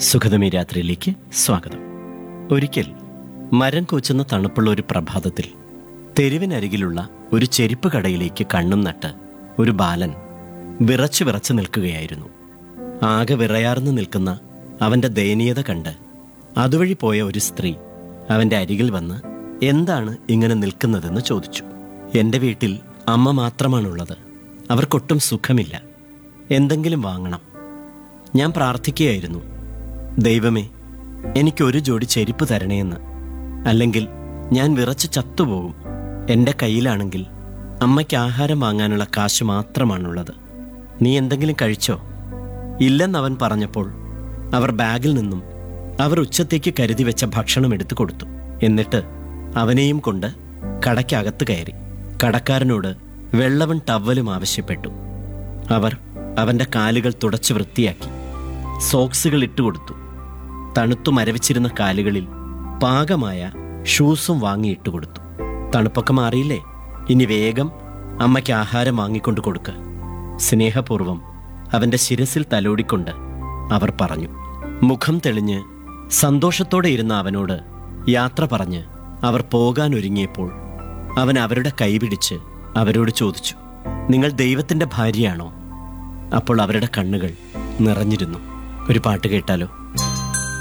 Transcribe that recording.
സുഖതമി രാത്രിയിലേക്ക് സ്വാഗതം ഒരിക്കൽ മരം കോച്ചുന്ന തണുപ്പുള്ള ഒരു പ്രഭാതത്തിൽ തെരുവിനരികിലുള്ള ഒരു ചെരുപ്പ് കടയിലേക്ക് കണ്ണും നട്ട് ഒരു ബാലൻ വിറച്ചു വിറച്ചു നിൽക്കുകയായിരുന്നു ആകെ വിറയാർന്നു നിൽക്കുന്ന അവന്റെ ദയനീയത കണ്ട് അതുവഴി പോയ ഒരു സ്ത്രീ അവന്റെ അരികിൽ വന്ന് എന്താണ് ഇങ്ങനെ നിൽക്കുന്നതെന്ന് ചോദിച്ചു എന്റെ വീട്ടിൽ അമ്മ മാത്രമാണുള്ളത് അവർക്കൊട്ടും സുഖമില്ല എന്തെങ്കിലും വാങ്ങണം ഞാൻ പ്രാർത്ഥിക്കുകയായിരുന്നു ദൈവമേ എനിക്കൊരു ജോഡി ചെരുപ്പ് തരണേന്ന് അല്ലെങ്കിൽ ഞാൻ വിറച്ച് ചത്തുപോകും എൻ്റെ കയ്യിലാണെങ്കിൽ അമ്മയ്ക്ക് ആഹാരം വാങ്ങാനുള്ള കാശ് മാത്രമാണുള്ളത് നീ എന്തെങ്കിലും കഴിച്ചോ ഇല്ലെന്നവൻ പറഞ്ഞപ്പോൾ അവർ ബാഗിൽ നിന്നും അവർ ഉച്ചത്തേക്ക് കരുതി വെച്ച ഭക്ഷണം എടുത്തു കൊടുത്തു എന്നിട്ട് അവനെയും കൊണ്ട് കടയ്ക്കകത്ത് കയറി കടക്കാരനോട് വെള്ളവും ടവലും ആവശ്യപ്പെട്ടു അവർ അവന്റെ കാലുകൾ തുടച്ചു വൃത്തിയാക്കി സോക്സുകൾ ഇട്ടുകൊടുത്തു തണുത്തു മരവിച്ചിരുന്ന കാലുകളിൽ പാകമായ ഷൂസും വാങ്ങിയിട്ട് കൊടുത്തു തണുപ്പൊക്കെ മാറിയില്ലേ ഇനി വേഗം അമ്മയ്ക്ക് ആഹാരം വാങ്ങിക്കൊണ്ട് കൊടുക്ക സ്നേഹപൂർവം അവന്റെ ശിരസിൽ തലോടിക്കൊണ്ട് അവർ പറഞ്ഞു മുഖം തെളിഞ്ഞ് സന്തോഷത്തോടെ ഇരുന്ന അവനോട് യാത്ര പറഞ്ഞ് അവർ പോകാൻ ഒരുങ്ങിയപ്പോൾ അവൻ അവരുടെ കൈപിടിച്ച് അവരോട് ചോദിച്ചു നിങ്ങൾ ദൈവത്തിന്റെ ഭാര്യയാണോ അപ്പോൾ അവരുടെ കണ്ണുകൾ നിറഞ്ഞിരുന്നു ഒരു പാട്ട് കേട്ടാലോ